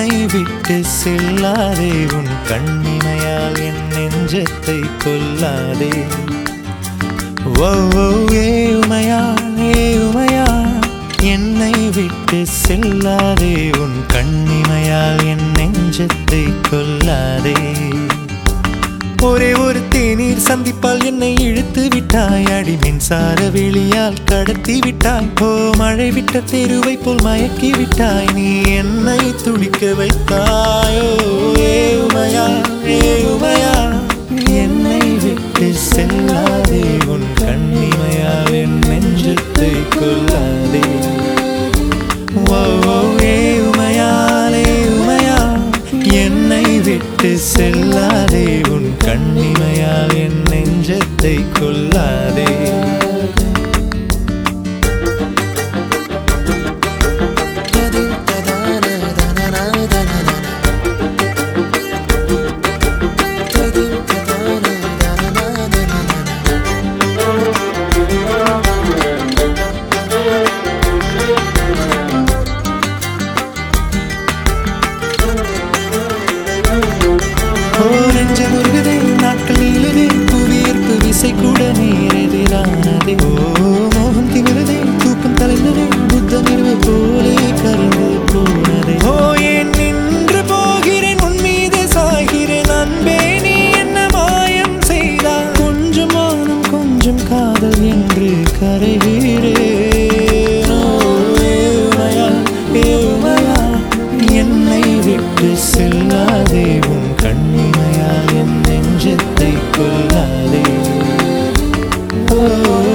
என்னை விட்டு செல்லாதே உன் கண்ணிமையால் என் நெஞ்சத்தை கொல்லாதே ஓ ஓ, ஏ உமையா ஏ உமையா என்னை விட்டு செல்லாதே உன் கண்ணிமையால் என் நெஞ்சத்தை கொல்லாதே ஒரே ஒரு தேநீர் சந்திப்பால் என்னை இழுத்து விட்டாய் அடி மின்சார வெளியால் கடத்தி விட்டாய் ஓ மழை விட்ட தெருவை போல் மயக்கி விட்டாய் நீ என்னை துடிக்க வைத்தாயோ ஏ உமையா ஏ உமையா என்னை விட்டு செல்லாதே உன் கண்ணிமையால் என் நெஞ்சத்தை கொல்லாதே ஓ ஓ, ஏ உமையாலே உமையா என்னை விட்டு செல்லாதே உன் கண்ணிமையால் என் நெஞ்சத்தை கொல்லாதே ஓ நெஞ்ச முருகுதே நாட்கள் நீளுதே புவியீர்ப்பு விசை கூட நேரெதிரானதே ஓ மோகம் திமிருதே தூக்கம் கலைந்ததே புத்தம் இருவு போலே கரைந்து போனதே ஓ ஏன் நின்று போகிறேன் உன் மீது சாகிறேன் அன்பே நீ என்ன மாயம் செய்தாய் கொஞ்சம் மானம் கொஞ்சம் காதல் என்று கரைகிறேன் ஓ, ஏழுமையா, ஏழுமையா, என்னை விட்டு செல்லாதே உன் கண்ணிமையால் என் நெஞ்சத்தை கொல்லாதே ஓ